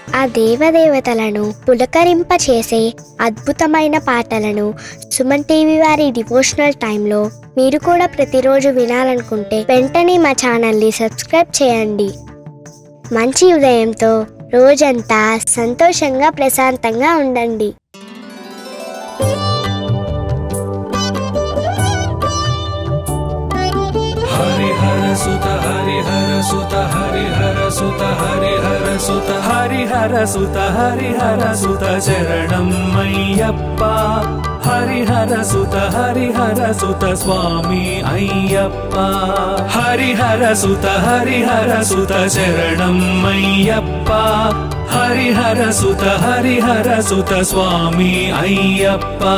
ఆ దేవదేవతలను పులకరింపచేసే అద్భుతమైన పాటలను సుమన్ టీవీ వారి డివోషనల్ టైంలో మీరు కూడా ప్రతిరోజు వినాలనుకుంటే వెంటనే మా ఛానల్ని సబ్స్క్రైబ్ చేయండి మంచి ఉదయంతో రోజంతా సంతోషంగా ప్రశాంతంగా ఉండండి हरिहर सुत हरिहर सुत हरिहर सुत हरिहर सुत हरिहर सुत हरिहर सुत शरणं मय्यप्पा हरिहर सुत हरिहर सुत स्वामी अय्यप्पा हरिहर सुत हरिहर सुत शरणं मय्यप्पा हरिहर सुत हरिहर सुत स्वामी अय्यप्पा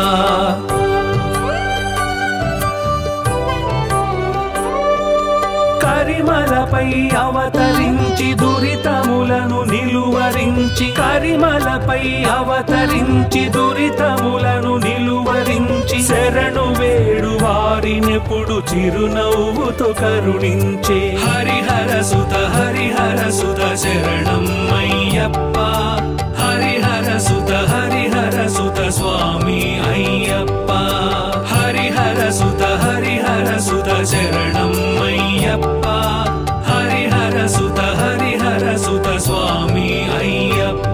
కరిమలపై అవతరించి దురితములను నిలువరించి కరిమలపై అవతరించి దురితములను నిలువరించి శరణు వేడు వారినెప్పుడు చిరునవ్వుతో కరుణించే హరిహర సుత హరిహర సుత శరణం అయ్యప్ప హరిహర సుత హరిహర సుత స్వామి అయ్యప్ప హరిహర సుత హరిహర సుత శరణం అయ్యప్ప హరిహర సుత హరిహర సుత స్వామి అయ్యప్ప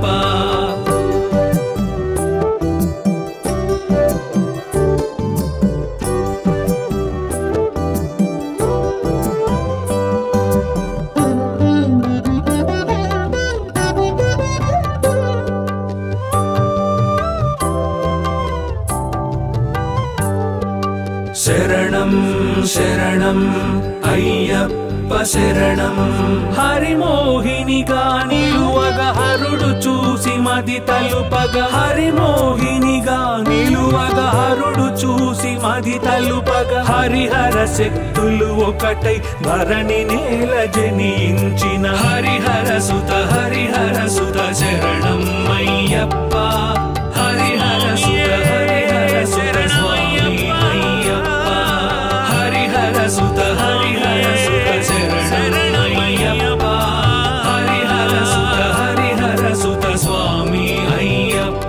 శరణం శరణం అయ్యప్ప శరణం హరిమోహినిగా నిలువగ హరుడు చూసి మది తలుపగ హరిమోహినిగా నిలువగ హరుడు చూసి మది తలుపగ హరిహర శక్తులు ఒకటై ధరణి నేల జనించిన హరిహర సుత హరిహర సుత శరణం అయ్యప్ప హరిహర సుత హరిహర సుత స్వామి అయ్యప్ప హరిహర సుత హరిహర సుత శరణం అయ్యప్ప హరిహర సుత హరిహర సుత స్వామి అయ్యప్ప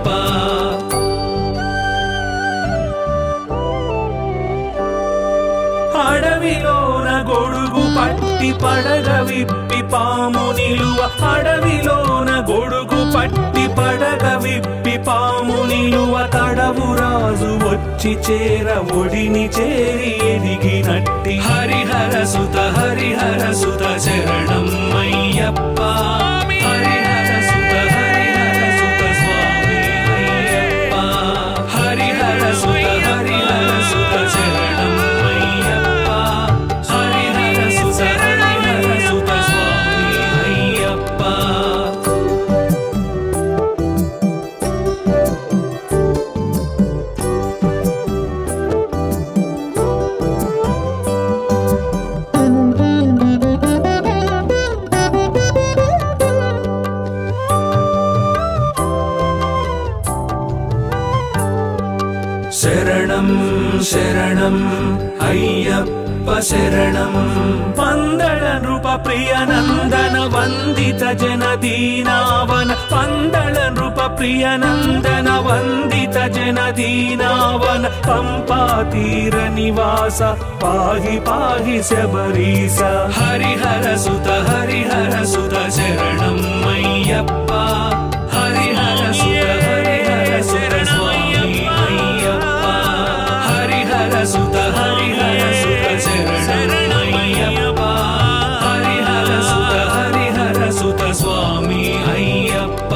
అడవిలోన గొడుగు పట్టి పడగ విప్పి పాము నిలువ అడవిలోన గొడుగు పట్టి పడగ విప్పి పాము నిలువ తడవు రాజు వచ్చి చేర ఒడిని చేరి ఎదిగినట్టి హరిహర సుత హరిహర సుత శరణం అయ్యప్ప హరిహర సుత హరిహర సుత స్వామి అయ్యప్ప హరిహర సుత హరిహర సుత శరణం అయ్యప్ప హరిహర సుత హరిహర సుత స్వామి అయ్యప్ప శరణం శరణం అయ్యప్ప శరణం పందళ నృప ప్రియ నందన వందిత జన దీనావన పందళ నృప ప్రియ నందన వందిత జన దీనావన పంపా తీర నివాస పాహి పాహి శబరీస హరిహర సుత హరిహర సుత శరణం అయ్యప్ప హరిహర సుత హరిహర సుత స్వామి అయ్యప్ప హరిహర సుత హరిహర సుత శరణం అయ్యప్ప హరిహర సుత హరిహర సుత స్వామి అయ్యప్ప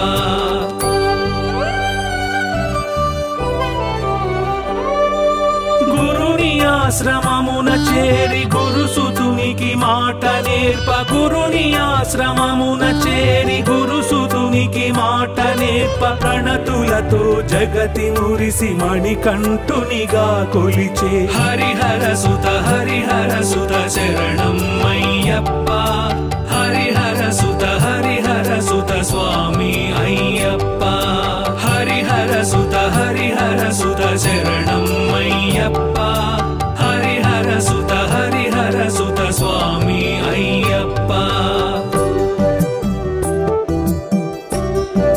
గురుని ఆశ్రమమున చేరి గురుసుతునికి మాట నేర్ప గురుని ఆశ్రమమున చేరి గురుసుతునికి మాట నేర్ప ప్రణతులతో జగతి మురిసి మణికంఠునిగా కొలిచే హరిహర సుత హరిహర సుత శరణం అయ్యప్ప హరిహర సుత హరిహర సుత స్వామి అయ్యప్ప హరిహర సుత హరిహర సుత శరణం అయ్యప్ప హరిహర సుత హరిహర సుత స్వామి అయ్యప్ప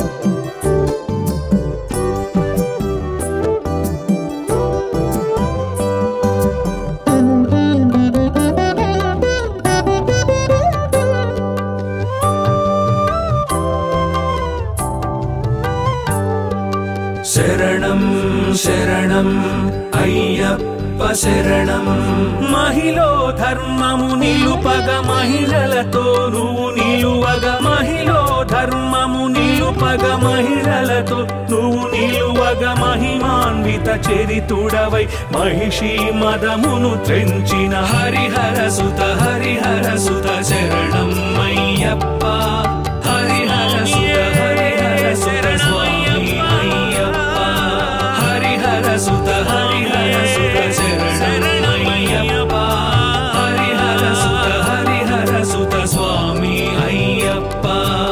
శరణం శరణం అయ్యప్ప శరణం మహిళో ధర్మము నిలుపగ మహిళలతో నువ్వు నిలువగ మహిళో ధర్మము నిలుపగ మహిళలతో నువ్వు నిలువగ మహిమాన్విత చరితుడవై మహిషి మదమును త్రెంచిన హరిహర సుత హరిహర సుత శరణం అయ్యప్ప హరిహర సుత హరిహర సుత స్వామి అయ్యప్ప హరిహర సుత హరిహర సుత శరణం అయ్యప్ప హరిహర సుత హరిహర సుత స్వామి అయ్యప్ప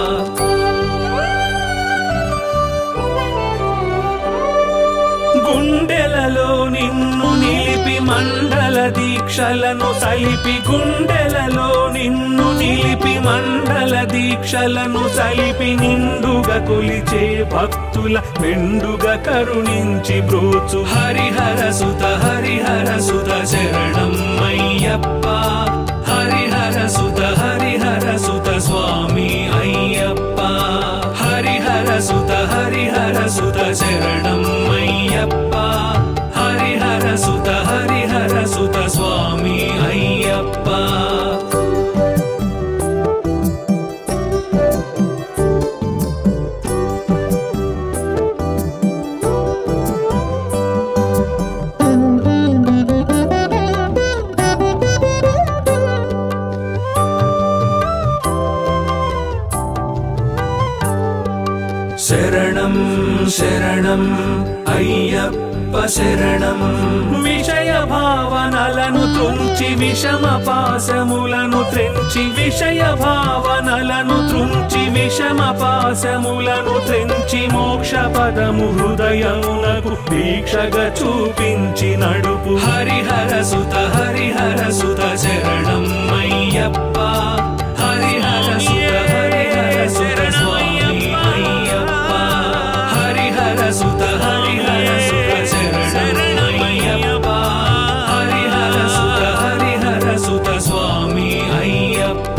గుండెలలో నిన్ను నిలిపి మండల దీక్షలను సలిపి గుండెలలో నిన్ను నిలిపి మండల దీక్షలను సలిపి నిండుగా కొలిచే భక్తుల మెండుగా కరుణించి బ్రోచు హరిహర సుత హరిహర సుత శరణం అయ్యప్ప హరిహర సుత హరిహర సుత స్వామి అయ్యప్ప హరిహర సుత హరిహర సుత శరణం అయ్యప్ప హరిహర సుత హరిహర సుత స్వామి అయ్యప్ప శరణం శరణం అయ్యప్ప శరణం విషయ భావనలను తుంచి విషమ పాశములను త్రెంచి విషయ భావనలను త్రుంచి విషమ పాశములను త్రెంచి మోక్ష పదము హృదయమునకు దీక్షగా చూపించి నడుపు హరిహర సుత హరిహర సుత శరణం అయ్యప్ప హరిహర సుత హరిహర సుత స్వామి అయ్యప్ప హరిహర సుత హరిహర సుత శరణం అయ్యప్ప హరిహర సుత హరిహర సుత స్వామి అయ్యప్ప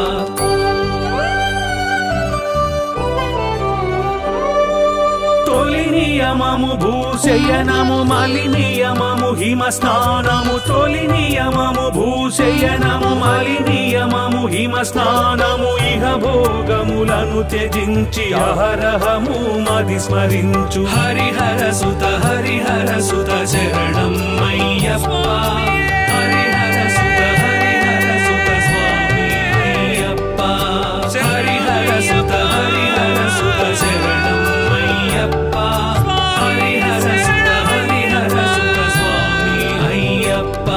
తొలి నియమము భూశయనము మలి నియమము హిమ స్నానము తొలి నియమము భూశయనము మలి నియమము హిమ స్నానము ఇహ భోగములను త్యజించి అహరహము మది స్మరించు హరిహర సుత హరిహర సుత శరణం అయ్యప్ప హరిహర సుత హరిహర సుత స్వామి అయ్యప్ప హరిహర సుత హరిహర సుత శరణం అయ్యప్ప హరిహర సుత హరిహర సుత స్వామి అయ్యప్ప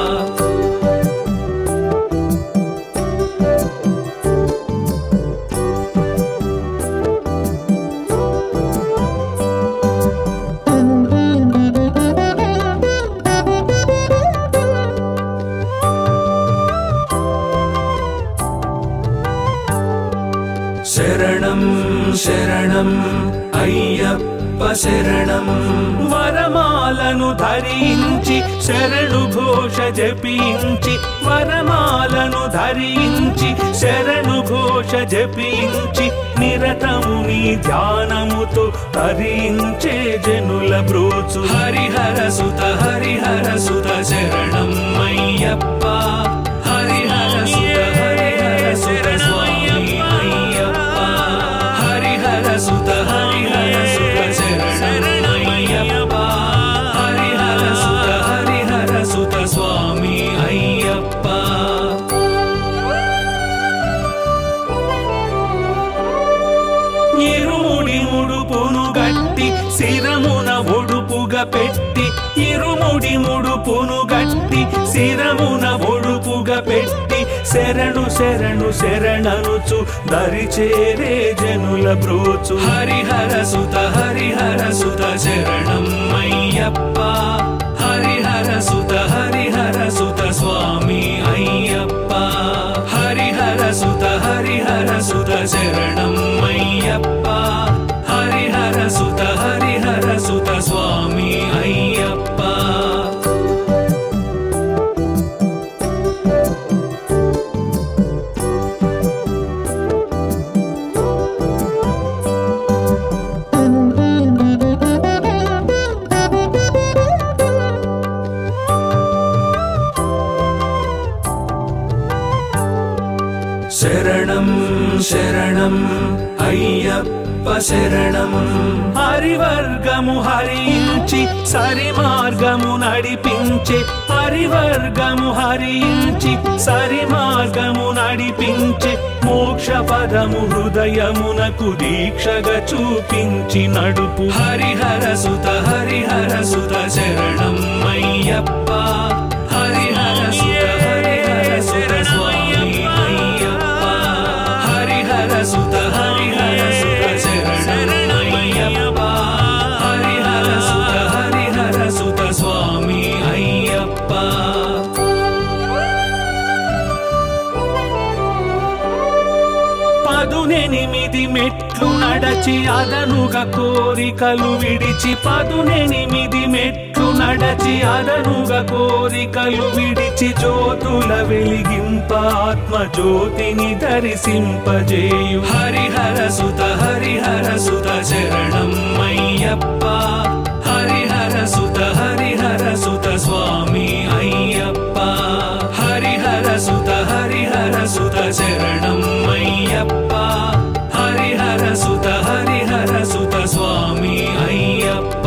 శరణం శరణం అయ్యప్ప శరణం వరమాలను ధరించి శరణు ఘోష జపించి వరమాలను ధరించి శరణు ఘోష జపించి నిరతము నీ ధ్యానముతో తరించే జనుల బ్రోచు హరిహర సుత హరిహర సుత శరణం అయ్యప్ప హరిహర సుత హరిహర సుత స్వామి అయ్యప్ప హరిహర సుత హరిహర సుత శరణం అయ్యప్ప హరిహర సుత హరిహర సుత స్వామి అయ్యప్ప ఇరుముడి ముడుపును గట్టి శిరమున ఒడుపుగా పెట్టి ఇరుముడి ముడుపును గట్టి శిరమున ఒడుపుగా పెట్టి శరణు శరణు శరణనుచు దరి చేరే జనుల బ్రోచు హరిహర సుత హరిహర సుత శరణం అయ్యప్ప హరిహర సుత హరిహర సుత స్వామి అయ్యప్ప హరిహర సుత హరిహర సుత శరణం అయ్యప్ప హరిహర సుత హరిహర సుత స్వామి అయ్యప్ప శరణం అయ్యప్ప శరణం హరివర్గము హరించి సరి మార్గము నడిపించే హరివర్గము హరించి సరి మార్గము నడిపించే మోక్ష పదము హృదయమునకు దీక్షగా చూపించి నడుపు హరిహర సుత హరిహర సుత శరణం అయ్యప్ప హరిహర సుత హరిహర సుత స్వామి అయ్యప్ప హరిహర సుత హరిహర సుత శరణం అయ్యప్ప హరిహర సుత హరిహర సుత స్వామి అయ్యప్ప పదునెనిమిది మెట్లు నడచి అదనుగా కోరికలు విడిచి పదునెనిమిది మెట్లు నడచి అదనుగా కోరికలు విడిచి జ్యోతుల వెలిగింప ఆత్మ జ్యోతిని దర్శింపజేయు హరిహర సుత హరిహర సుత శరణం అయ్యప్ప హరిహర సుత హరిహర సుత స్వామి అయ్యప్ప హరిహర సుత హరిహర సుత శరణం అయ్యప్ప హరిహర సుత హరిహర సుత స్వామి అయ్యప్ప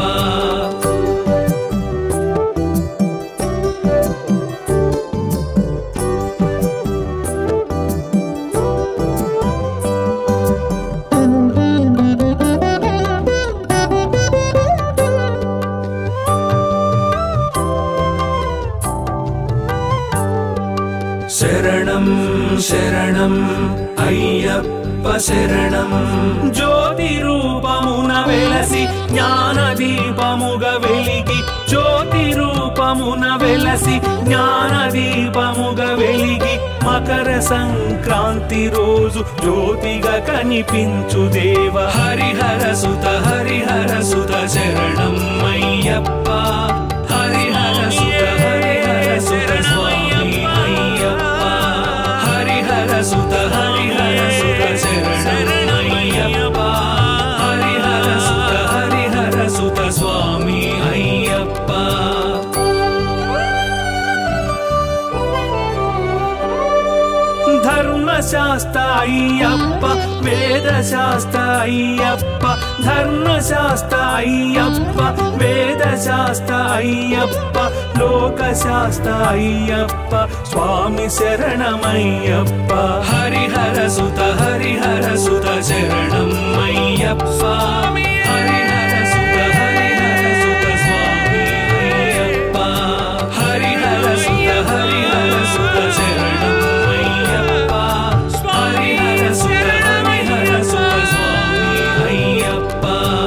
శరణం శరణం అయ్యప్ప శరణం జ్యోతి రూపమున వెలసి జ్ఞాన దీపముగా వెలిగి జ్యోతి రూపమున వెలసి జ్ఞాన దీపముగా వెలిగి మకర సంక్రాంతి రోజు జ్యోతిగా కనిపించు దేవ హరిహర సుత హరిహర సుత శరణం అయ్యప్ప హరిహర సుత హరిహర సుత స్వామి అయ్యప్ప హరిహర సుత హరిహర సుత శరణం అయ్యప్ప హరిహర సుత హరిహర సుత స్వామి అయ్యప్ప ధర్మశాస్త్ర అయ్యప్ప వేదశాస్త్ర అయ్యప్ప ధర్మశాస్త్ర అయ్యప్ప వేదశాస్త్ర అయ్యప్ప లోకశాస్త్ర అయ్యప్ప స్వామి శరణమయ్యప్ప హరిహర సుత హరిహర సుత శరణం అయ్యప్ప హరిహర సుత హరిహర సుత స్వామి అయ్యప్ప హరిహర సుత హరిహర సుత శరణం అయ్యప్ప హరిహర సుత హరిహర సుత స్వామి అయ్యప్ప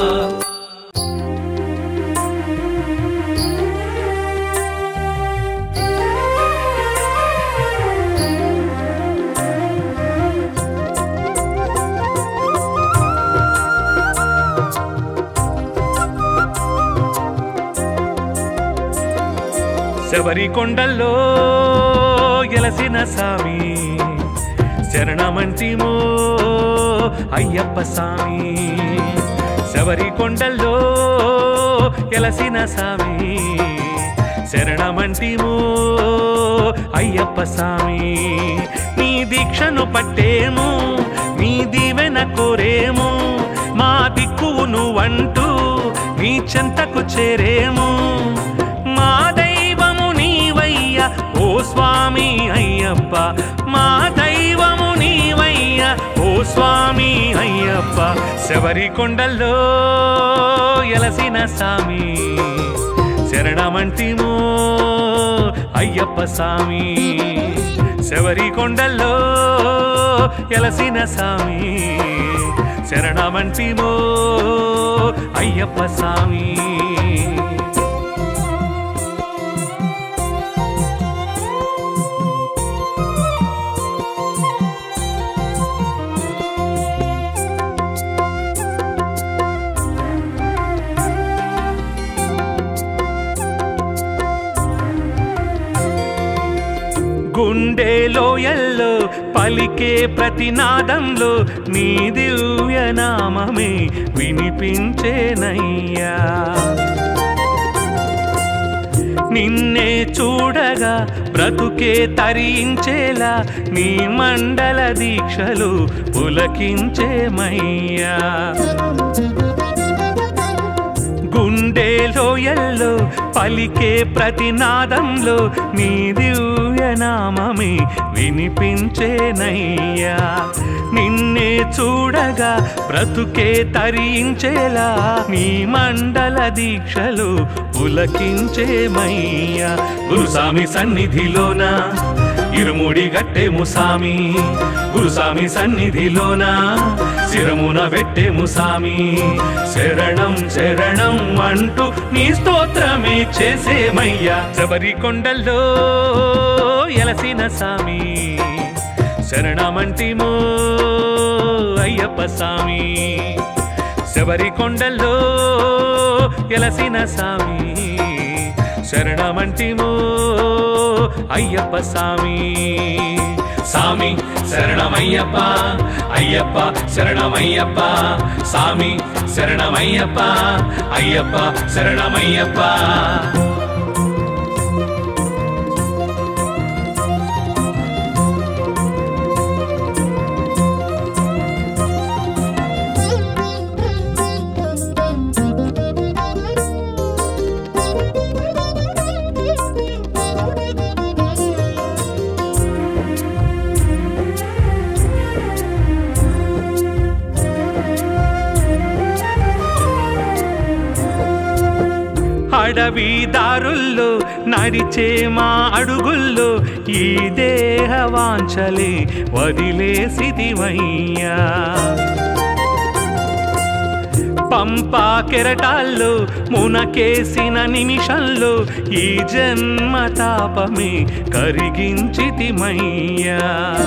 శబరి కొండల్లో ఎలసిన సామి శరణమంటిమో అయ్యప్ప సామి శబరి కొండల్లో ఎలసిన సామి శరణమంటిమో అయ్యప్ప సామి నీ దీక్షను పట్టేము నీ దీవెన కోరేము మా దిక్కువు నువ్వంటూ నీ చెంతకు చేరేము మా దైవము నీవయ్య ఓ స్వామి అయ్యప్ప మా దైవము నీవయ్య ఓ స్వామి అయ్యప్ప శబరి కొండల్లో ఎలసిన సామి శరణమంటిమో అయ్యప్ప సామి శబరి కొండల్లో ఎలసిన సామి శరణమంటిమో అయ్యప్ప సామి గుండె లోయల్లో పలికే ప్రతినాదంలో నీ దివ్య నామమే వినిపించేనయ్యా నిన్నే చూడగా బ్రతుకే తరించేలా నీ మండల దీక్షలు పులకించేమయ్యా గుండె లోయల్లో పలికే ప్రతినాదంలో నీ దివ్యనామమే వినిపించేనయ్యా నిన్నే చూడగా బ్రతుకే తరించేలా నీ మండల దీక్షలు పులకించేమయ్యా గురుస్వామి సన్నిధిలోన ఇరుముడి గట్టెము సామి గురుస్వామి సన్నిధిలోన శిరమున పెట్టెము సామి శరణం శరణం అంటూ నీ స్తోత్రమే చేసేమయ్యా శబరి కొండల్లో ఎలసిన సామి శరణమంటిమో అయ్యప్ప సామి శబరి కొండల్లో ఎలసిన సామి శరణమంటిమో అయ్యప్ప సామి సామి శరణమయ్యప్ప అయ్యప్ప శరణమయ్యప్ప సామి శరణమయ్యప్ప అయ్యప్ప శరణమయ్యప్ప అడవి దారుల్లో నడిచే మా అడుగుల్లో ఈ దేహ వాంఛలే వదిలేసిదివయ్యా పంపా కెరటాల్లో మునకేసిన నిమిషంలో ఈ జన్మ తాపమే కరిగించితిమయ్యా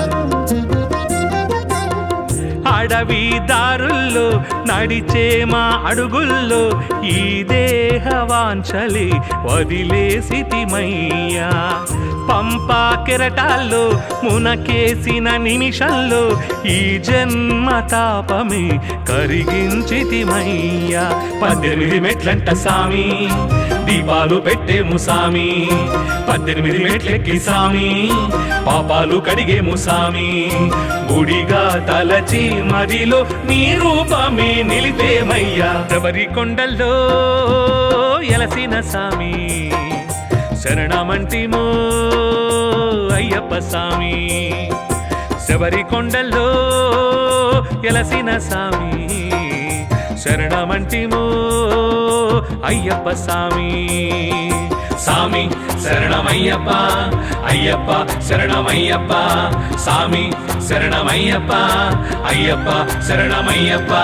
అడవి దారుల్లో నడిచే మా అడుగుల్లో ఈ దేహ వాంఛలే వదిలేసితిమయ్యా పంపా కెరటాల్లో మునకేసిన నిమిషంలో ఈ జన్మ తాపమే కరిగించితిమయ్యా పద్దెనిమిది మెట్లంట సామి దీపాలు పెట్టేము సామి పద్దెనిమిది మెట్లెక్కి సామి పాపాలు కడిగేము సామి గుడిగా తలచి మదిలో నీ రూపమే నిలిపేమయ్యా శబరి కొండల్లో ఎలసిన సామి శరణమంటిమో అయ్యప్ప సామి శబరి కొండల్లో ఎలసిన సామి శరణమంటిమో అయ్యప్ప సామి సామి శరణమయ్యప్ప అయ్యప్ప శరణమయ్యప్ప సామి శరణమయ్యప్ప అయ్యప్ప శరణమయ్యప్ప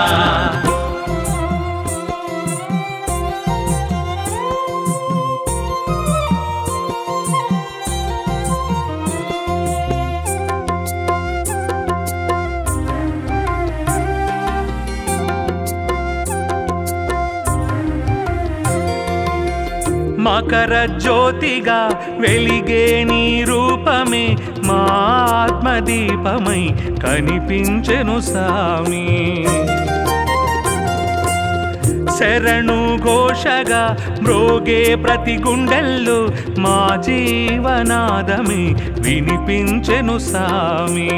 మకర జ్యోతిగా వెలిగే నీ రూపమే మా ఆత్మదీపమై కనిపించెను సామి శరణు ఘోషగా మ్రోగే ప్రతి గుండెల్లో మా జీవనాదమే వినిపించెను సామి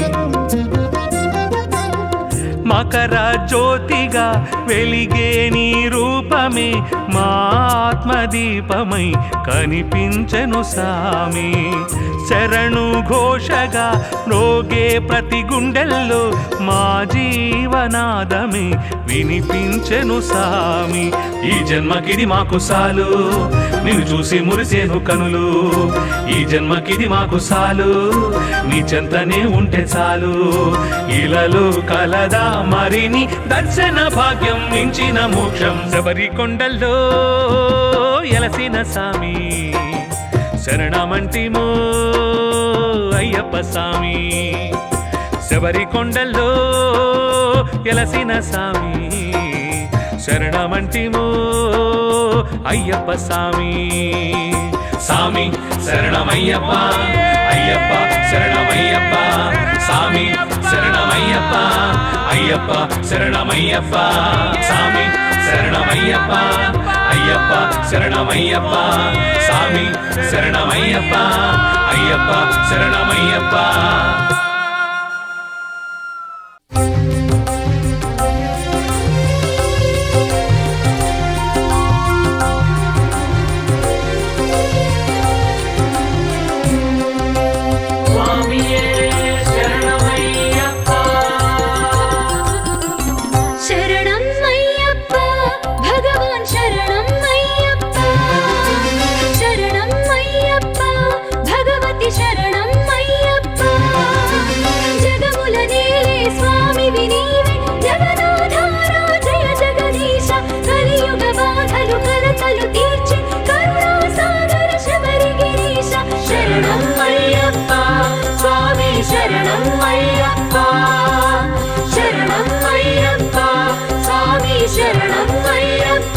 మకర జ్యోతిగా వెలిగే నీ రూపమే మా ఆత్మదీపమై కనిపించెను సామి శరణు ఘోషగా రోగే ప్రతి గుండెల్లో మా జీవనాదమే వినిపించెను సామి ఈ జన్మకిది మాకు సాలు నిన్ను చూసి మురిసేను కనులు ఈ జన్మకిది మాకు సాలు నీ చెంతనే ఉంటే చాలు ఇలలో కలదా మరిని దర్శన భాగ్యం మించిన మోక్షం శబరి కొండల్లో ఎలసిన సామి శరణమంటిమో అయ్యప్ప సామి శబరి కొండల్లో ఎలసిన సామి శరణమంటిమో అయ్యప్ప సామి సామి శరణమయ్యప్ప అయ్యప్ప శరణమయ్యప్ప సామి శరణమయ్యప్ప అయ్యప్ప శరణమయ్యప్ప సామి శరణమయ్యప్ప అయ్యప్ప శరణమయ్యప్ప స్వామి శరణమయ్యప్ప అయ్యప్ప శరణమయ్యప్ప శరణం అయ్యప్ప భగవాన్ శరణం అయ్యప్ప శరణం అయ్యప్ప భగవతి శరణం అయ్యప్ప జగముల నేలే స్వామి వినీవే జగదాధార జయ జగదీశ కలియుగ బాధలు కలతలు తీర్చి కరుణా సాగర శబరి గిరీశ శరణం అయ్యప్ప స్వామి శరణం అయ్యప్ప శరణం అయ్యప్ప స్వామి శరణం అయ్యప్ప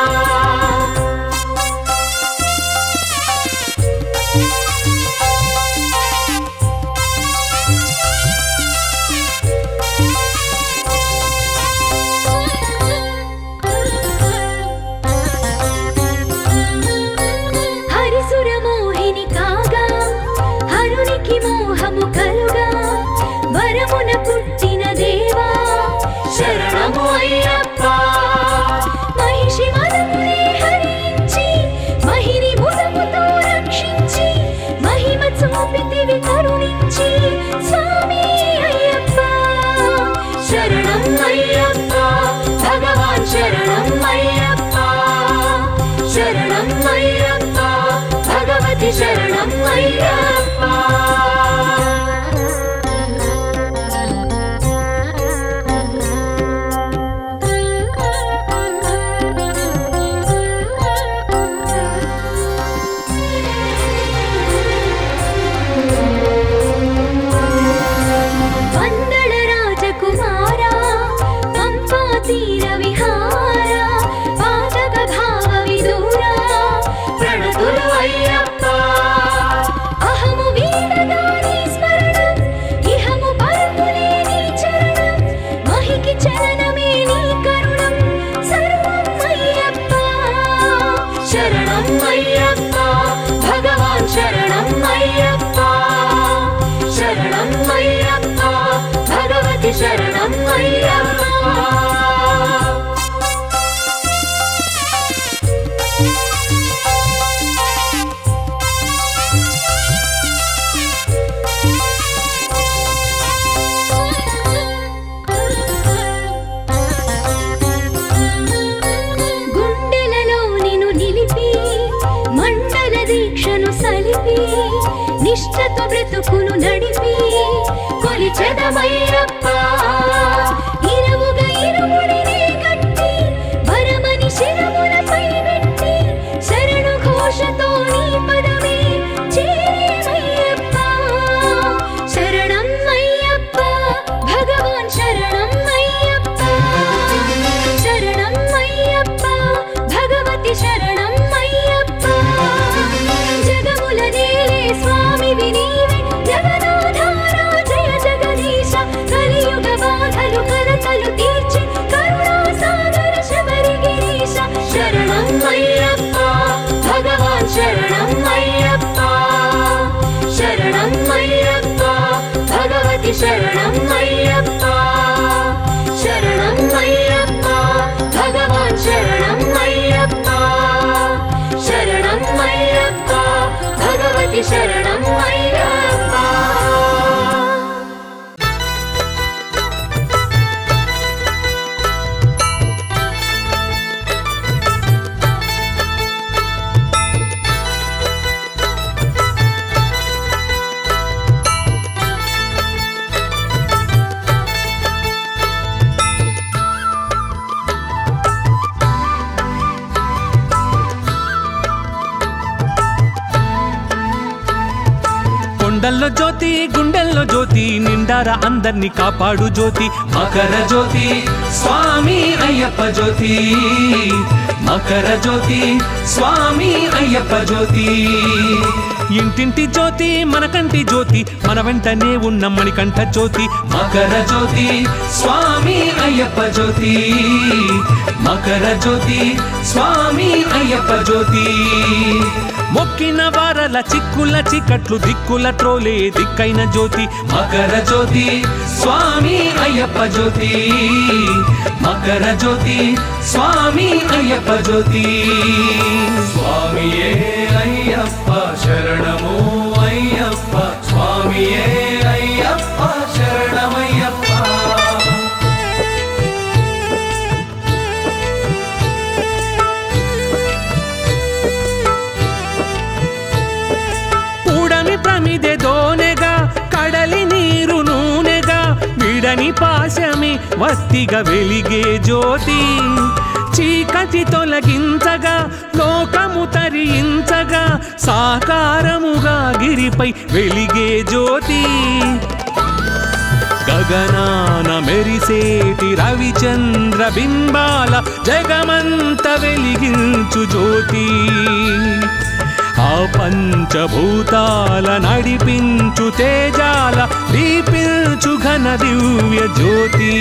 హరిసుర మోహిని కాగా హరునికి మోహము కలుగా వరమున పుట్టిన దేవా శరణము అయ్యప్ప మహిషి మదమునే హరించి మహిని ముదముతో రక్షించి మహిమ చూపితివి కరుణించి స్వామి అయ్యప్ప శరణం అయ్యప్ప భగవాన్ శరణం అయ్యప్ప శరణం అయ్యప్ప భగవతి శరణం అయ్యప్ప వందళ రాజకుమారా పంపా తీర విహార పాదక భావ విదూరా ప్రణతులు అయ్యప్ప అహము వీడగాని స్మరణం ఇహము పరతులే నీ చరణం మహికి చలనమే నీ కరుణం సర్వం అయ్యప్ప శరణం అయ్యప్ప భగవాన్ శరణం అయ్యప్ప శరణం అయ్యప్ప భగవతి శరణం అయ్యప్ప గుండెలలో నిన్ను నిలిపి మండల దీక్షను సలిపి నిష్ఠతో బ్రతుకును నడిపి కొలిచెదమయ్యప్ప ఇరువుగా ఇరుముడినే కట్టి వరమని శిరములపై పెట్టి శరణు ఘోషతో నీ పదమే చేరేమయ్యప్ప శరణం అయ్యప్ప భగవాన్ శరణం అయ్యప్ప శరణం అయ్యప్ప భగవతి శరణం అయ్యప్ప జగముల నేలే స్వామి వినీవే జగదాధార జయ జగదీశ కలియుగ బాధలు కలతలు తీర్చి కరుణా సాగర శబరి గిరీశ శరణం అయ్యప్ప భగవాన్ శరణం అయ్యప్ప శరణం అయ్యప్ప భగవతి శరణం అయ్యప్ప శరణం అయ్యప్ప భగవాన్ శరణం అయ్యప్ప శరణం అయ్యప్ప భగవతి శరణం అయ్యప్ప కొండల్లో జ్యోతి గుండెల్లో జ్యోతి నిండారా అందర్నీ కాపాడు జ్యోతి మకర జ్యోతి స్వామి అయ్యప్ప జ్యోతి మకర జ్యోతి స్వామి అయ్యప్ప జ్యోతి ఇంటింటి జ్యోతి మనకంటి జ్యోతి మన వెంటనే ఉన్న మణికంఠ జ్యోతి మకర జ్యోతి స్వామి అయ్యప్ప జ్యోతి మకర జ్యోతి స్వామి అయ్యప్ప జ్యోతి మొక్కిన వారల చిక్కుల చికట్లు దిక్కుల ట్రోలే దిక్కైన జ్యోతి మకర జ్యోతి స్వామి అయ్యప్ప జ్యోతి మకర జ్యోతి స్వామి అయ్యప్ప జ్యోతి స్వామియే అయ్యప్ప శరణము అయ్యప్ప స్వామియే అయ్యప్ప శరణమయ్యప్ప ఉడమి ప్రమిదె దోనెగా కడలి నీరు నూనెగా విడని పాశమి వత్తిగా వెలిగే జ్యోతి చీకటి తొలగించగా లోకము తరించగా సాకారముగా గిరిపై వెలిగే జ్యోతి గగనాన మెరిసేటి రవిచంద్ర బింబాల జగమంత వెలిగించు జ్యోతి ఆ పంచభూతాల నడిపించు తేజాల దీపించు ఘన దివ్య జ్యోతి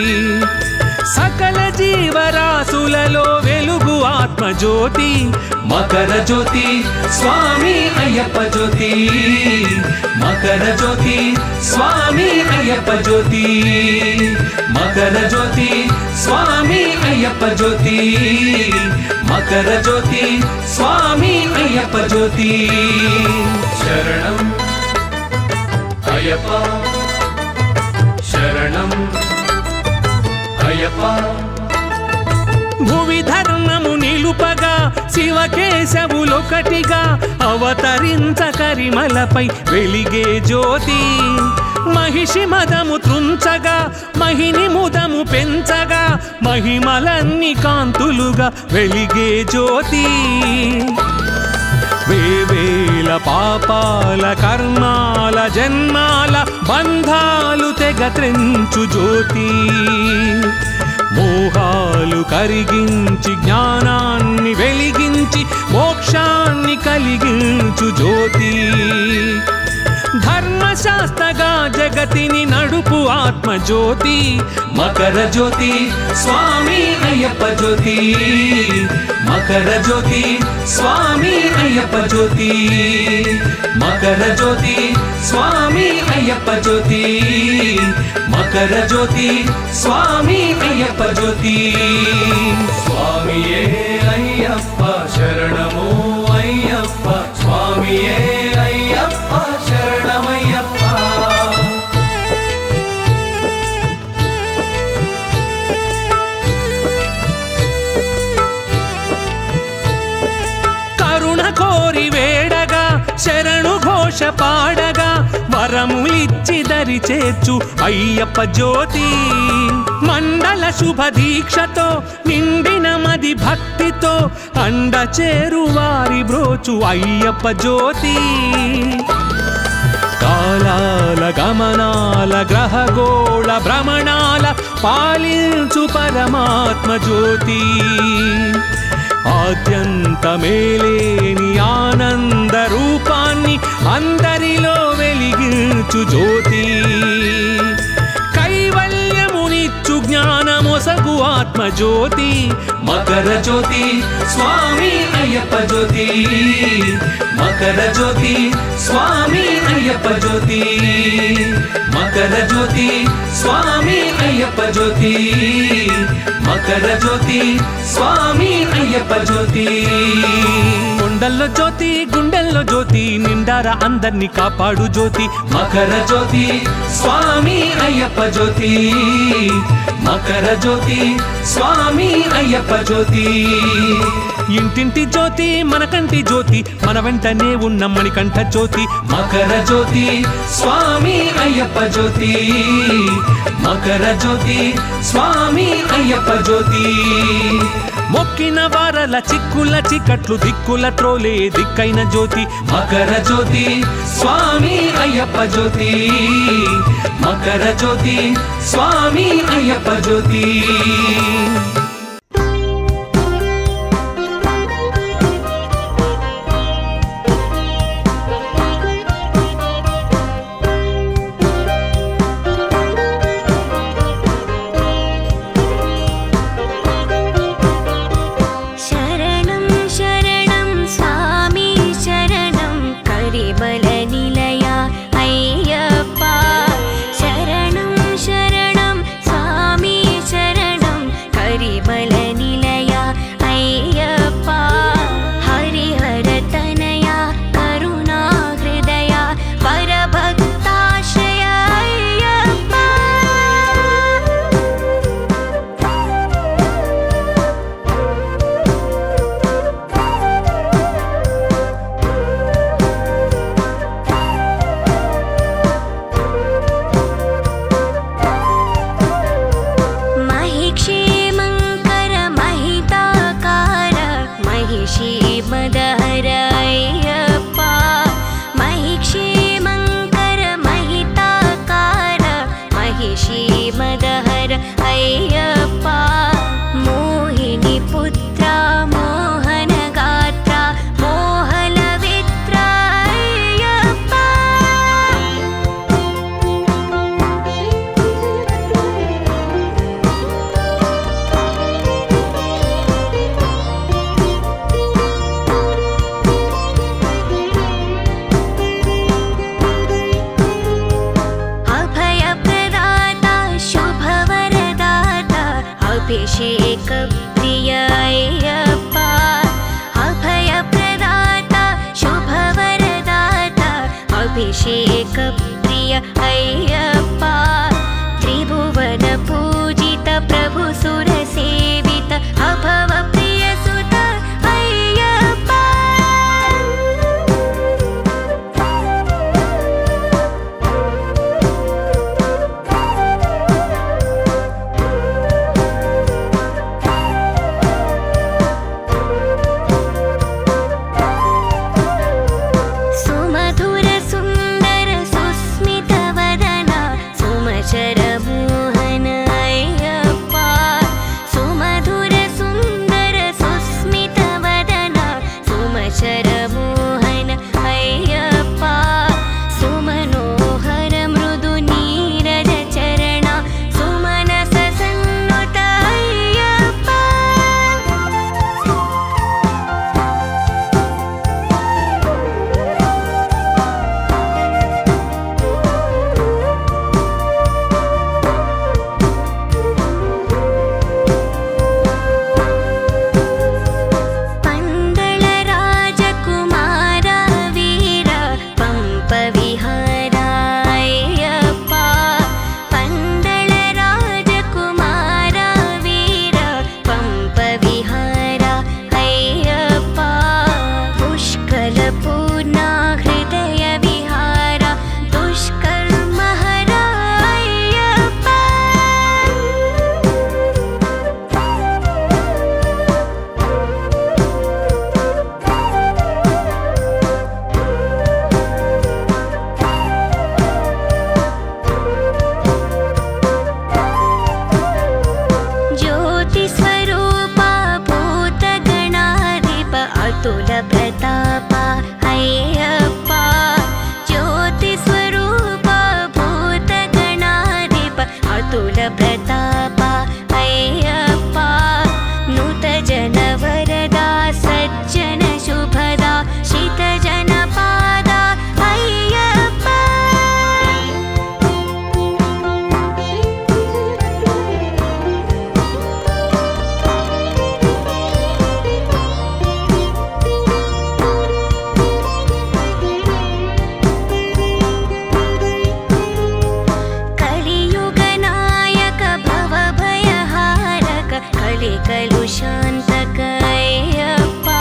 సకల జీవరాశులలో వెలుగు ఆత్మ జ్యోతి మకర జ్యోతి స్వామి అయ్యప్ప జ్యోతి మకర జ్యోతి స్వామి అయ్యప్ప జ్యోతి మకర జ్యోతి స్వామి అయ్యప్ప జ్యోతి మకర జ్యోతి స్వామి అయ్యప్ప జ్యోతి శరణం అయ్యప్ప శరణం అయ్యప్ప భువి ధర్మము నిలుపగా శివకేశవులొకటిగా అవతరించ కరిమలపై వెలిగే జ్యోతి మహిషి మదము త్రుంచగా మహిని ముదము పెంచగా మహిమలన్ని కాంతులుగా వెలిగే జ్యోతి వేవేల పాపాల కర్మాల జన్మాల బంధాలు తెగ త్రెంచు జ్యోతి మోహాలు కరిగించి జ్ఞానాన్ని వెలిగించి మోక్షాన్ని కలిగించు జ్యోతి ధర్మశాస్త్రగా జగతిని నడుపు ఆత్మ జ్యోతి మకర జ్యోతి స్వామి అయ్యప్ప జ్యోతి మకర జ్యోతి స్వామి అయ్యప్ప జ్యోతి మకర జ్యోతి స్వామి అయ్యప్ప జ్యోతి మకర జ్యోతి స్వామి అయ్యప్ప జ్యోతి స్వామియే అయ్యప్ప శరణము అయ్యప్ప స్వామియే అయ్యప్ప శరణమయ్యప్ప కరుణ కోరి వేడగా శరణు ఘోష పాడగా వరములిచ్చి దరి చేర్చు అయ్యప్ప జ్యోతి మండల శుభ దీక్షతో నిండిన మది భక్తితో అండ చేరు వారి బ్రోచు అయ్యప్ప జ్యోతి కాలాల గమనాల గ్రహగోళ భ్రమణాల పాలించు పరమాత్మ జ్యోతి ఆద్యంత మేలేని ఆనంద రూపాన్ని అందరిలో వెలిగించు జ్యోతి కైవల్యమునిచ్చు జ్ఞానమొసగు ఆత్మ జ్యోతి మకర జ్యోతి స్వామి అయ్యప్ప జ్యోతి మకర జ్యోతి స్వామి అయ్యప్ప జ్యోతి మకర జ్యోతి స్వామి అయ్యప్ప జ్యోతి మకర జ్యోతి స్వామి అయ్యప్ప జ్యోతి కొండల్లో జ్యోతి గుండెల్లో జ్యోతి నిండార అందర్నీ కాపాడు జ్యోతి మకర జ్యోతి స్వామి అయ్యప్ప జ్యోతి మకర జ్యోతి స్వామి అయ్యప్ప జ్యోతి ఇంటింటి జ్యోతి మన కంటి జ్యోతి మన వెంటనే ఉన్న మణికంఠ జ్యోతి మకర జ్యోతి స్వామి అయ్యప్ప జ్యోతి మకర జ్యోతి స్వామి అయ్యప్ప జ్యోతి మొక్కిన వారల చిక్కుల చికట్లు దిక్కుల ట్రోలే దిక్కైన జ్యోతి మకర జ్యోతి స్వామి అయ్యప్ప జ్యోతి మకర జ్యోతి స్వామి అయ్యప్ప జ్యోతి अय्यप्पा मोहिनी पुत्रा मोहनगात्रा मोहलवित्रा अय्यप्पा अभयप्रदाता शुभवरदाता अभिषेकप्रिय अय्यप्पा अभयप्रदाता शुभवरदाता अभिषेकप्रिय अय्यप्पा त्रिभुवनपूजित प्रभुसुरसेवित अभवप्रियसुत अय्यप्पा सुमधुर सुन्दर सुस्मितवदना सुमचर मोहन अय्यप्पा सुमधुर सुन्दर सुस्मितवदना सुमचर मोहन अय्यप्पा सुमनोहर मृदु नीरज चरणा सुमनस सन्नुत अय्यप्पा पन्दळ राजकुमार वीर पम्पविहारायप्पा पन्दळ राजकुमार वीर पम्पविहारा अय्यप्पा पुष्कलपूर्णा हृदयविहार दुष्कर्महरा अय्यप्पा ज्योतिस्वरूपा भूतगणाधिप अतुल प्रतापा अय्यप्पा ज्योतिस्वरूपा भूतगणाधिप अतुल प्रतापा अय्यप्पा नूतजन वरदा सज्जन शुभदा शितजनपादा अय्यप्पा कलियुगनायक भवभयहारक कलिकलुशान्तक अय्यप्पा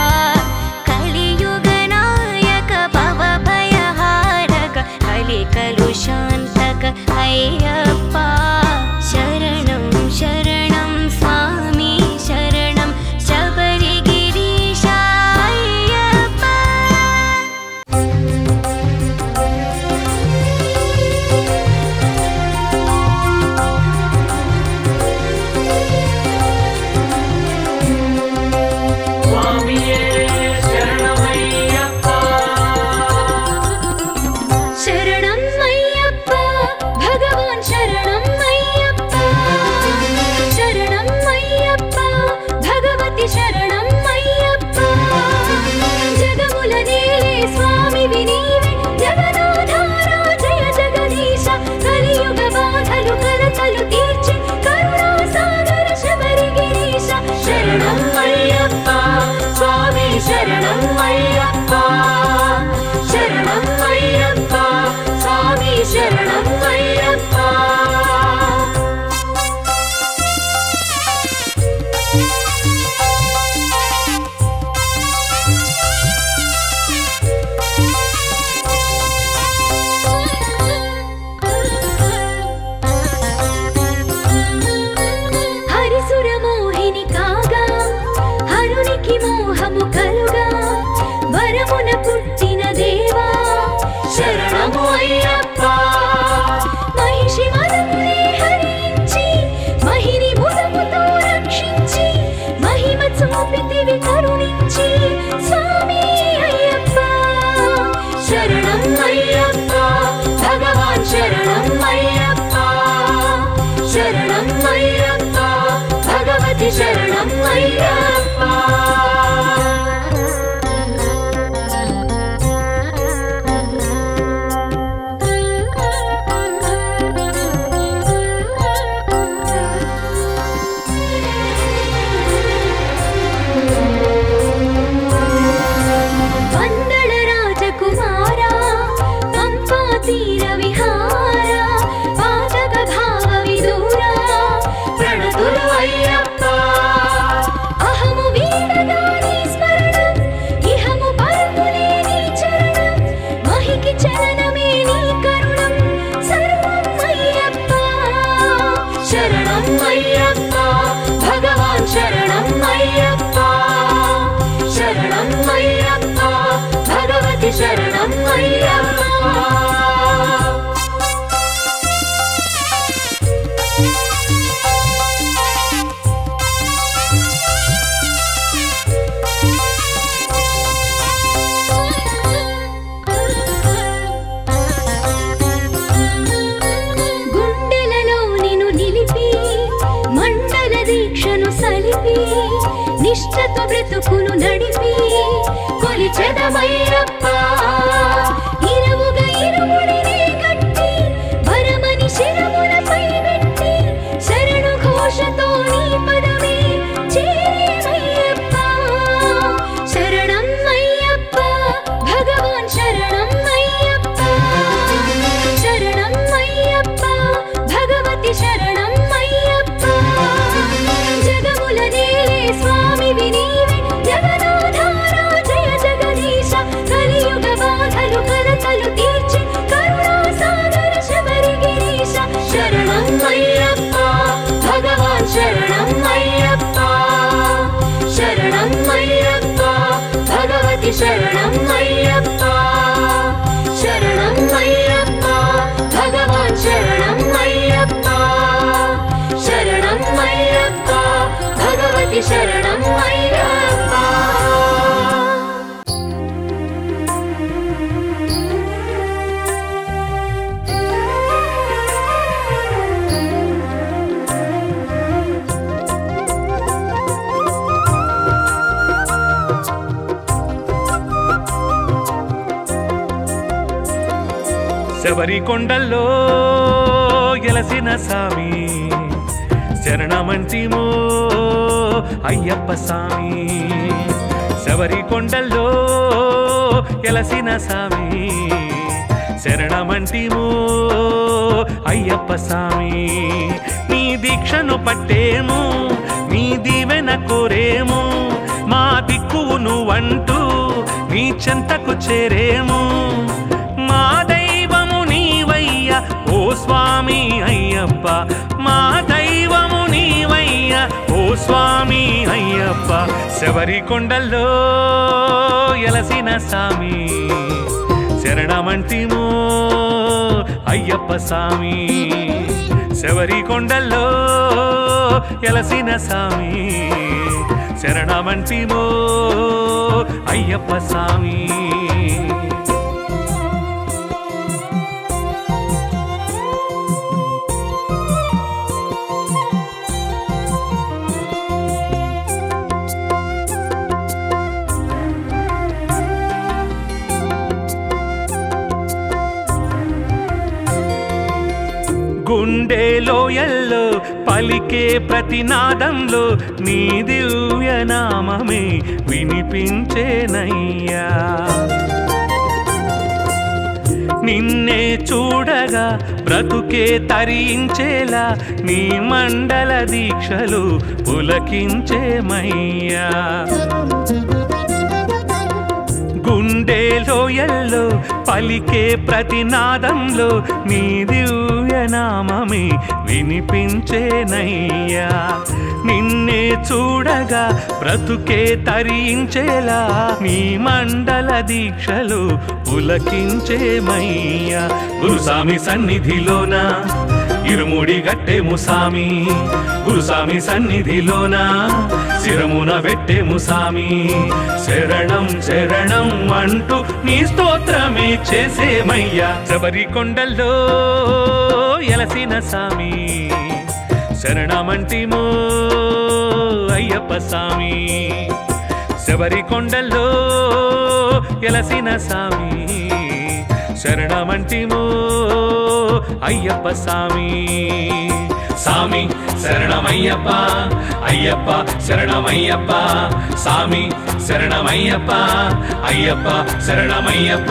कलियुगनायक भवभयहारक कलिकलुशान्तक अय्यप्पा शरणं शरणं स्वामी शरणं शबरिगिरीशा अय्यप्पा శ్రీ అయ్యప్ప అహము వీడగాని స్మరణం ఇహము పరములే నీ చరణం మహికి చలనమే నీ కరుణం సర్వం అయ్యప్ప శరణం అయ్యప్ప భగవాన్ శరణం అయ్యప్ప శరణం అయ్యప్ప భగవతి శరణం అయ్యప్ప గుండెలలో నిన్ను నిలిపి మండల దీక్షను సలిపి నిష్ఠతో బ్రతుకును నడిపి కొలిచెదమయ్యప్ప ఇరువుగా ఇరుముడినే కట్టి వరమని శిరములపై పెట్టి శరణు ఘోషతో నీ పదమే చేరేమయ్యప్ప శరణం అయ్యప్ప భగవాన్ శరణం అయ్యప్ప శరణం అయ్యప్ప భగవతి శరణం అయ్యప్ప జగముల నేలే స్వామి వినీవే జగదాధార జయ జగదీశ కలియుగ బాధలు కలతలు తీర్చి కరుణా సాగర శబరి గిరీశ శరణం అయ్యప్ప భగవాన్ శరణం అయ్యప్ప శరణం అయ్యప్ప భగవతి శరణం అయ్యప్ప శరణం అయ్యప్ప భగవాన్ శరణం అయ్యప్ప శరణం అయ్యప్ప భగవతి శరణం అయ్యప్ప శబరి కొండల్లో ఎలసిన సామి శరణమంటిమో అయ్యప్ప సామి శబరి కొండల్లో ఎలసిన సామి శరణమంటిమో అయ్యప్ప సామి నీ దీక్షను పట్టేము నీ దీవెన కోరేము మా దిక్కువు నువ్వంటూ నీ చెంతకు చేరేము మా దైవము నీవయ్య ఓ స్వామి అయ్యప్ప మా దైవము నీవయ్య ఓ స్వామి అయ్యప్ప శబరి కొండల్లో ఎలసిన సామి శరణమంటిమో అయ్యప్ప సామి శబరి కొండల్లో ఎలసిన సామి శరణమంటిమో అయ్యప్ప సామి గుండె లోయల్లో పలికే ప్రతినాదంలో నీ దివ్య నామమే వినిపించేనయ్యా నిన్నే చూడగా బ్రతుకే తరించేలా నీ మండల దీక్షలు పులకించేమయ్యా గుండె లోయల్లో పలికే ప్రతినాదంలో నీ దివ్య నామమే వినిపించేనయ్యా నిన్నే చూడగా బ్రతుకే తరించేలా నీ మండల దీక్షలు పులకించేమయ్యా గురుస్వామి సన్నిధిలోన ఇరుముడి గట్టెము సామి గురుస్వామి సన్నిధిలోన శిరమున పెట్టెము సామి శరణం శరణం అంటూ నీ స్తోత్రమే చేసేమయ్యా శబరి కొండల్లో ఎలసిన సామి శరణమంటిమో అయ్యప్ప సామి శబరి కొండల్లో ఎలసిన సామి శరణమంటిమో అయ్యప్ప సామి సామి శరణమయ్యప్ప అయ్యప్ప శరణమయ్యప్ప సామి శరణమయ్యప్ప అయ్యప్ప శరణమయ్యప్ప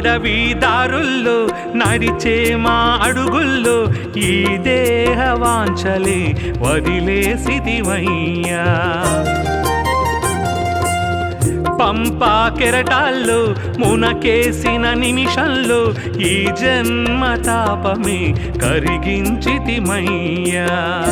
అడవి దారుల్లో నడిచే మా అడుగుల్లో ఈ దేహ వాంఛలే వదిలేసిదివయ్యా పంపా కెరటాల్లో మునకేసిన నిమిషంలో ఈ జన్మ తాపమే కరిగించితిమయ్యా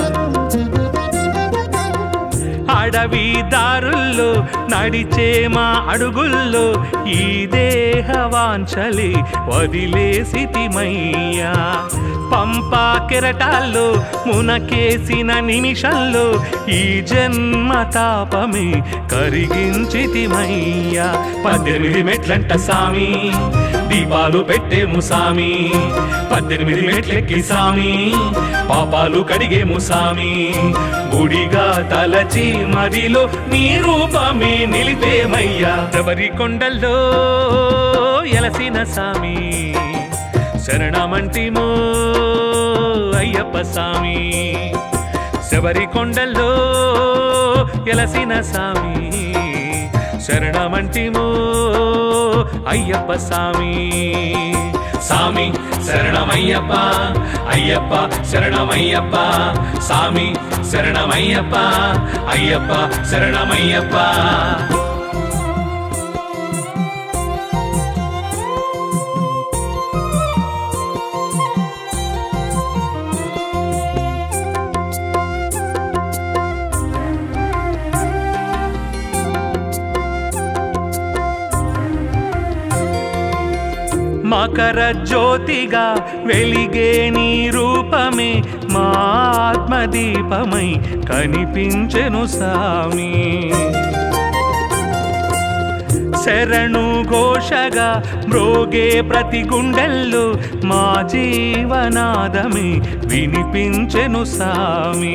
అడవి దారుల్లో నడిచే మా అడుగుల్లో ఈ దేహ వాంఛలే వదిలేసితిమయ్యా పంపా కెరటాల్లో మునకేసిన నిమిషంలో ఈ జన్మ తాపమే కరిగించితిమయ్యా పద్దెనిమిది మెట్లంట సామి దీపాలు పెట్టేము సామి పద్దెనిమిది మెట్లెక్కి సామి పాపాలు కడిగేము సామి గుడిగా తలచి మదిలో నీ రూపమే నిలిపేమయ్యా ఎవరి కొండల్లో ఎలసిన సామి శరణమంటిమో అయ్యప్ప సామి శబరి కొండల్లో ఎలసిన సామి శరణమంటిమో అయ్యప్ప సామి సామి శరణమయ్యప్ప అయ్యప్ప శరణమయ్యప్ప సామి శరణమయ్యప్ప అయ్యప్ప శరణమయ్యప్ప మకర జ్యోతిగా వెలిగే నీ రూపమే మా ఆత్మదీపమై కనిపించెను సామి శరణు ఘోషగా మ్రోగే ప్రతి గుండెల్లో మా జీవనాదమే వినిపించెను సామి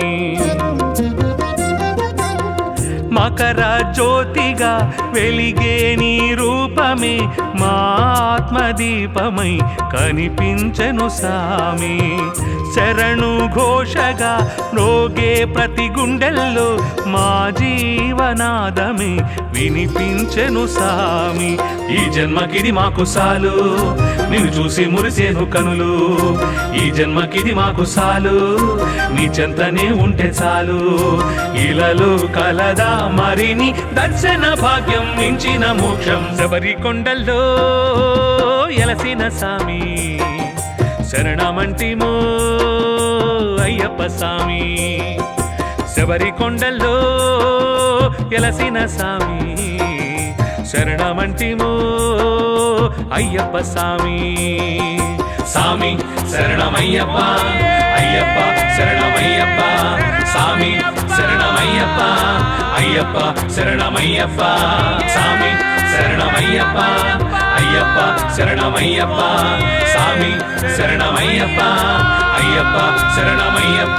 మకర జ్యోతిగా వెలిగే నీ రూపమే మా ఆత్మదీపమై కనిపించెను సామి శరణు ఘోషగా రోగే ప్రతి గుండెల్లో మా జీవనాదమే వినిపించెను సామి ఈ జన్మకిది మాకు సాలు నిన్ను చూసి మురిసేను కనులు ఈ జన్మకిది మాకు సాలు నీ చెంతనే ఉంటే చాలు ఇలలో కలదా మరిని దర్శన భాగ్యం మించిన మోక్షం శబరి కొండల్లో ఎలసిన సామి శరణమంటిమో అయ్యప్ప సామి శబరి కొండల్లో ఎలసిన సామి శరణమంటిమో అయ్యప్ప సామి సామి శరణమయ్యప్ప అయ్యప్ప శరణమయ్యప్ప సామి శరణమయ్యప్ప అయ్యప్ప శరణమయ్యప్ప సామి శరణమయ్యప్ప అయ్యప్ప శరణమయ్యప్ప సామి శరణమయ్యప్ప అయ్యప్ప శరణమయ్యప్ప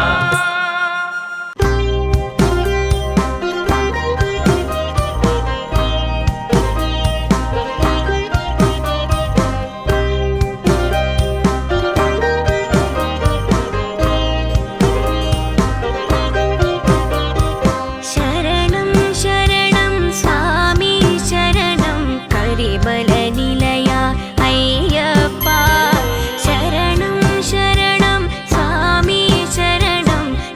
శరణం శరణం స్వామి శరణం కరిబల నిలయ అయ్యప్ప శరణం శరణం స్వామి శరణం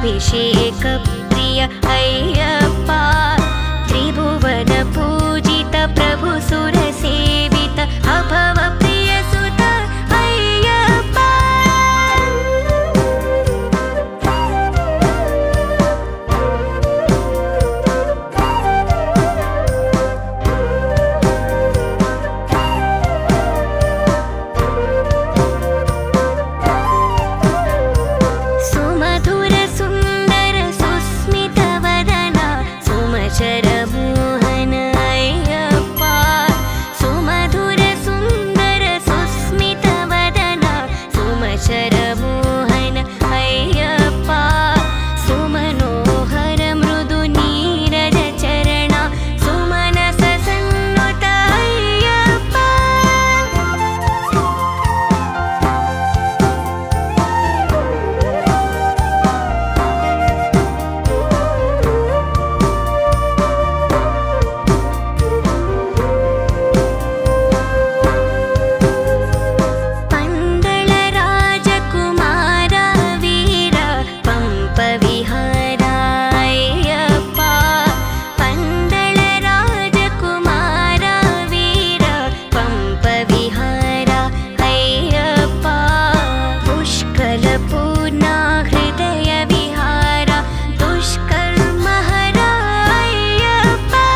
अभिषेक प्रिय अय्यप्पा त्रिभुवन पूजित प्रभु सुर सेवित अभव प्रिय सुत अय्यप्पा सुमधुर सुन्दर सुस्मित वदना सुमचर मोहन अय्यप्पा सुमधुर सुन्दर सुस्मित वदना सुमचर मोहन अय्यप्पा सुमनोहर मृदु नीरज चरणा सुमनस सन्नुत अय्यप्पा पन्दळ राजकुमार वीर पम्पविहारायप्पा पन्दळ राजकुमार वीर पम्पविहार अय्यप्पा पुष्कलपूर्णा हृदय विहार दुष्कर्महर अय्यप्पा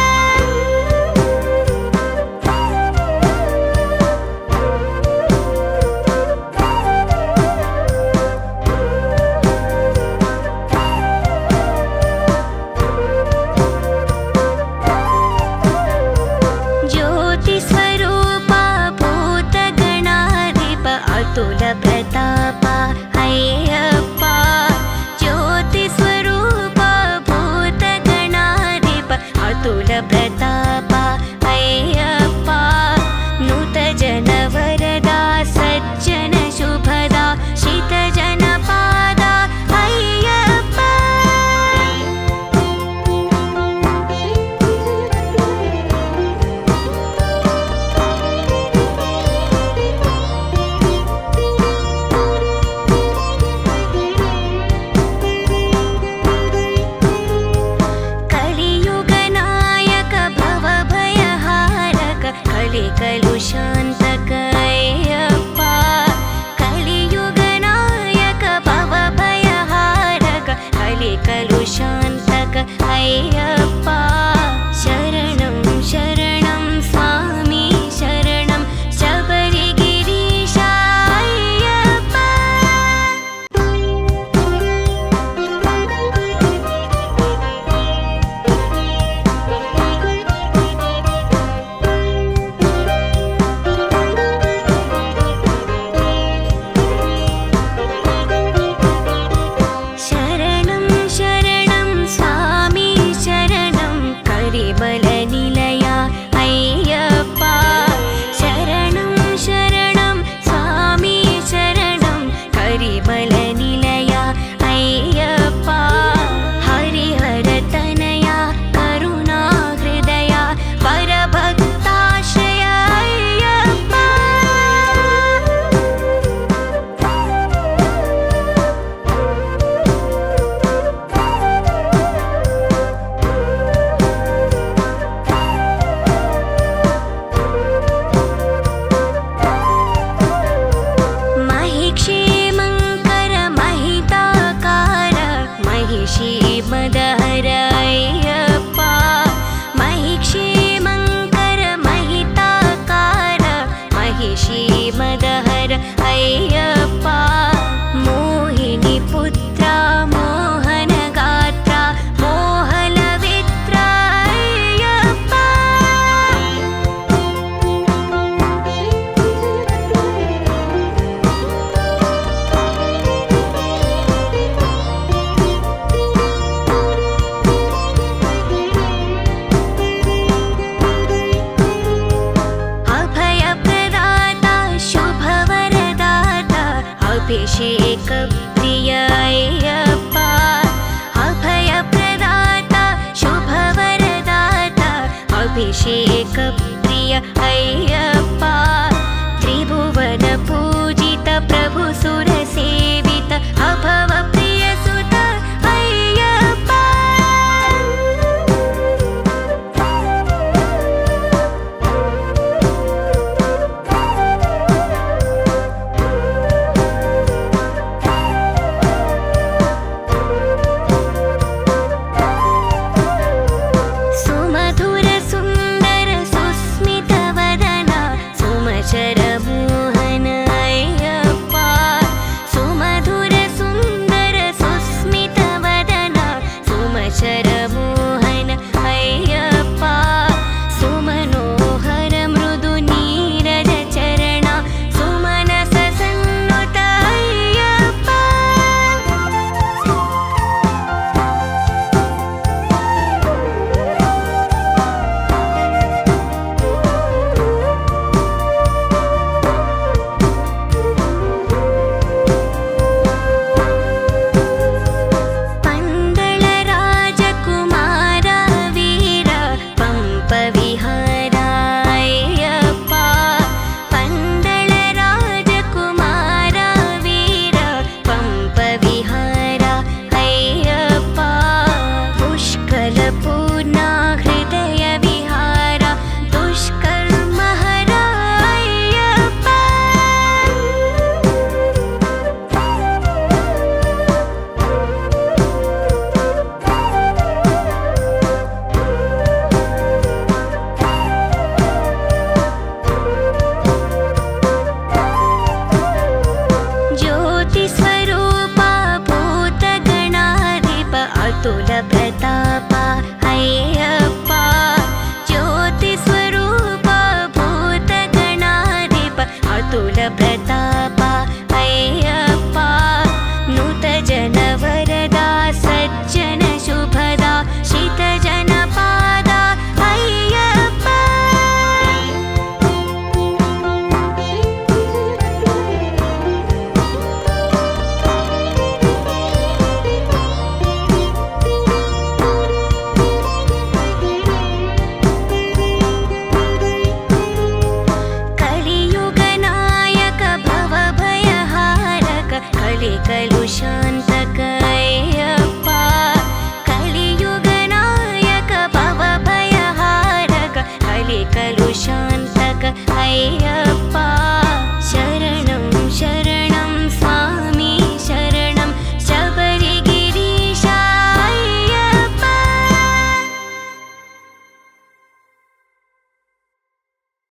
ज्योतिस्वरूपा भूतगणाधिप अतुल प्रतापा अय्यप्पा ज्योतिस्वरूपा भूतगणाधिप अतुल प्रतापा अय्यप्पा नूत जन वरदा सज्जन शुभदा शित जनपादा अय्यप्पा कलियुगनायक भवभयहारक कलिकलुशान्तक अय्यप्पा कलियुगनायक भवभयहारक कलिकलुशान्तक अय्यप्पा शरणं शरणं स्वामी शरणं शबरिगिरीशा अय्यप्पा शरणं शरणं स्वामी शरणं करिबलनिलया अय्यप्पा शरणं शरणं स्वामी शरणं करिबलनिलया अय्यप्पा हरिहरतनया करुणाहृदया परभक्ताश्रय अय्यप्पा महिक्षेमङ्कर महिताकार महिषी मदहर अय्यप्पा महिक्षेमङ्कर महिताकार महिषी मदहर अय्यप्पा मोहिनी पुत्रा मोहनगात्रा मोहलवित्रा अय्यप्पा अभयप्रदाता शुभवरदाता अभिषेकप्रिय अय्यप्पा अभयप्रदाता शुभवरदाता अभिषेकप्रिय अय्यप्पा त्रिभुवन पूजित प्रभु सुरसेवित अभव प्रिय सुत కలు శాంతి